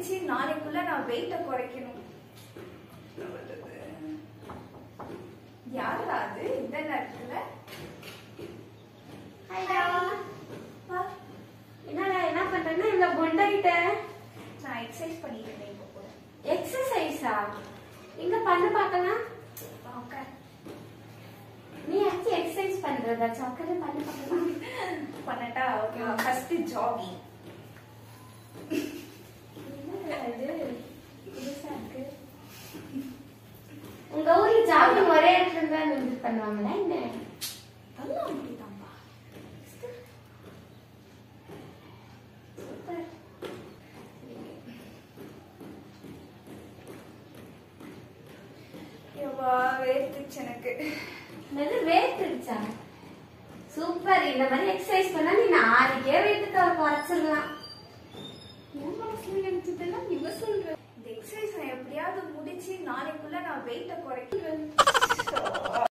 முடிச்சு நாளைக்குள்ள நான் வெயிட்ட குறைக்கணும் யாரா அது இந்த நேரத்துல ஹலோ வா. என்னடா என்ன பண்றேன்னா இந்த குண்டாயிட்ட நான் எக்ஸசைஸ் பண்ணிட்டு இருந்தேன் இப்போ கூட எக்ஸசைஸா இங்க பண்ண பார்க்கலாம் ஓகே நீ ஆச்சு எக்ஸசைஸ் பண்றதா சக்கரை பண்ண பார்க்கலாம் பண்ணட்டா ஓகேவா ஃபர்ஸ்ட் ஜாகிங் என்னடா இது புதுசா இருக்கு உங்க ஊர்ல ஜாகிங் ஒரே இடத்துல தான் நின்று பண்ணுவாங்களா என்ன அதெல்லாம் அப்படிதான்பா சூப்பர் எவ்வா வேர்த்துச்சு எனக்கு என்னது வேர்த்துருச்சா சூப்பர் இந்த மாதிரி எக்ஸசைஸ் பண்ணா நீ நாளைக்கே வீட்டுக்கு குறைச்சிடலாம் என் மனசுல நினைச்சதெல்லாம் இவ சொல்ற இந்த எக்ஸசைஸ் நான் எப்படியாவது முடிச்சு நாளைக்குள்ள நான் வெயிட்ட குறைக்கிறேன்